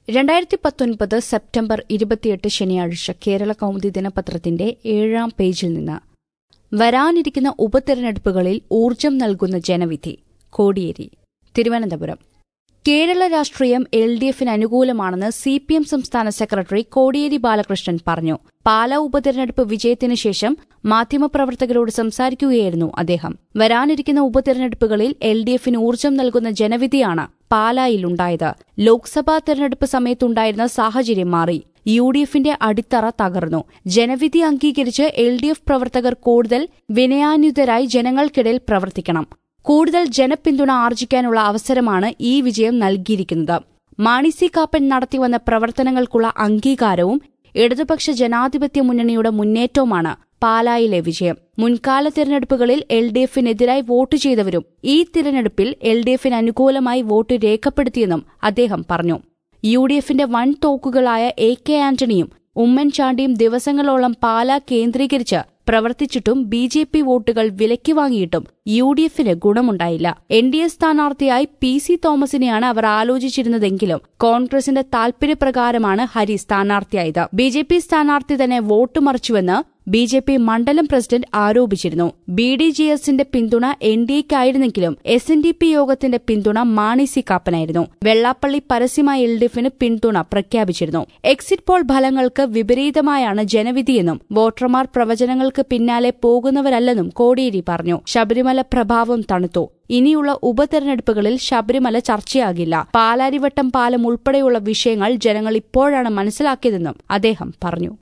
രണ്ടായിരത്തി പത്തൊൻപത് സെപ്റ്റംബർ ഇരുപത്തിയെട്ട് ശനിയാഴ്ച കേരള കൗമുദി ദിനപത്രത്തിന്റെ ഏഴാം പേജിൽ നിന്ന് വരാനിരിക്കുന്ന ഉപതെരഞ്ഞെടുപ്പുകളിൽ ഊർജം നൽകുന്ന ജനവിധി കോടിയേരി തിരുവനന്തപുരം കേരള രാഷ്ട്രീയം എൽ ഡി എഫിന് അനുകൂലമാണെന്ന് സി പി എം സംസ്ഥാന സെക്രട്ടറി കോടിയേരി ബാലകൃഷ്ണൻ പറഞ്ഞു പാലാ ഉപതെരഞ്ഞെടുപ്പ് വിജയത്തിന് ശേഷം മാധ്യമപ്രവർത്തകരോട് സംസാരിക്കുകയായിരുന്നു അദ്ദേഹം വരാനിരിക്കുന്ന ഉപതെരഞ്ഞെടുപ്പുകളിൽ എൽ ഡി എഫിന് ഊർജം നൽകുന്ന ജനവിധിയാണ് പാലായിലുണ്ടായത് ലോക്സഭാ തെരഞ്ഞെടുപ്പ് സമയത്തുണ്ടായിരുന്ന സാഹചര്യം മാറി യു ഡി എഫിന്റെ അടിത്തറ തകർന്നു ജനവിധി അംഗീകരിച്ച് എൽ ഡി എഫ് പ്രവർത്തകർ കൂടുതൽ വിനയാന്വിതരായി ജനങ്ങൾക്കിടയിൽ പ്രവർത്തിക്കണം കൂടുതൽ ജനപിന്തുണ ആർജിക്കാനുള്ള അവസരമാണ് ഈ വിജയം നൽകിയിരിക്കുന്നത് മാണി സി കാപ്പൻ നടത്തിവന്ന പ്രവർത്തനങ്ങൾക്കുള്ള അംഗീകാരവും ഇടതുപക്ഷ ജനാധിപത്യ മുന്നണിയുടെ മുന്നേറ്റവുമാണ് പാലായിലെ വിജയം മുൻകാല തിരഞ്ഞെടുപ്പുകളിൽ എൽ ഡി എഫിനെതിരായി വോട്ട് ചെയ്തവരും ഈ തിരഞ്ഞെടുപ്പിൽ എൽ ഡി എഫിന് അനുകൂലമായി വോട്ട് രേഖപ്പെടുത്തിയെന്നും അദ്ദേഹം പറഞ്ഞു യു ഡി എഫിന്റെ വൻ തോക്കുകളായ എ കെ ആന്റണിയും ഉമ്മൻചാണ്ടിയും ദിവസങ്ങളോളം പാലാ കേന്ദ്രീകരിച്ച് പ്രവർത്തിച്ചിട്ടും ബി ജെ പി വോട്ടുകൾ വിലയ്ക്ക് വാങ്ങിയിട്ടും യു ഡി എഫിന് ഗുണമുണ്ടായില്ല എൻ ഡി എ സ്ഥാനാർത്ഥിയായി പി സി തോമസിനെയാണ് അവർ ആലോചിച്ചിരുന്നതെങ്കിലും കോൺഗ്രസിന്റെ താൽപര്യപ്രകാരമാണ് ഹരി സ്ഥാനാർത്ഥിയായത് ബി ജെ പി സ്ഥാനാർത്ഥി തന്നെ വോട്ട് മറിച്ചുവെന്ന് ബി ജെ പി മണ്ഡലം പ്രസിഡന്റ് ആരോപിച്ചിരുന്നു ബി ഡി ജെ എസിന്റെ പിന്തുണ എൻ ഡി എക്കായിരുന്നെങ്കിലും എസ് എൻ ഡി പി യോഗത്തിന്റെ പിന്തുണ മാണി സി കാപ്പനായിരുന്നു വെള്ളാപ്പള്ളി പരസ്യമായി എൽ ഡി എഫിന് പിന്തുണ പ്രഖ്യാപിച്ചിരുന്നു എക്സിറ്റ് പോൾ ഫലങ്ങൾക്ക് വിപരീതമായാണ് ജനവിധിയെന്നും വോട്ടർമാർ പ്രവചനങ്ങൾക്ക് പിന്നാലെ പോകുന്നവരല്ലെന്നും കോടിയേരി പറഞ്ഞു ശബരിമല പ്രഭാവം തണുത്തു ഇനിയുള്ള ഉപതെരഞ്ഞെടുപ്പുകളിൽ ശബരിമല ചർച്ചയാകില്ല പാലാരിവട്ടം പാലം ഉൾപ്പെടെയുള്ള വിഷയങ്ങൾ ജനങ്ങൾ ഇപ്പോഴാണ് മനസ്സിലാക്കിയതെന്നും അദ്ദേഹം പറഞ്ഞു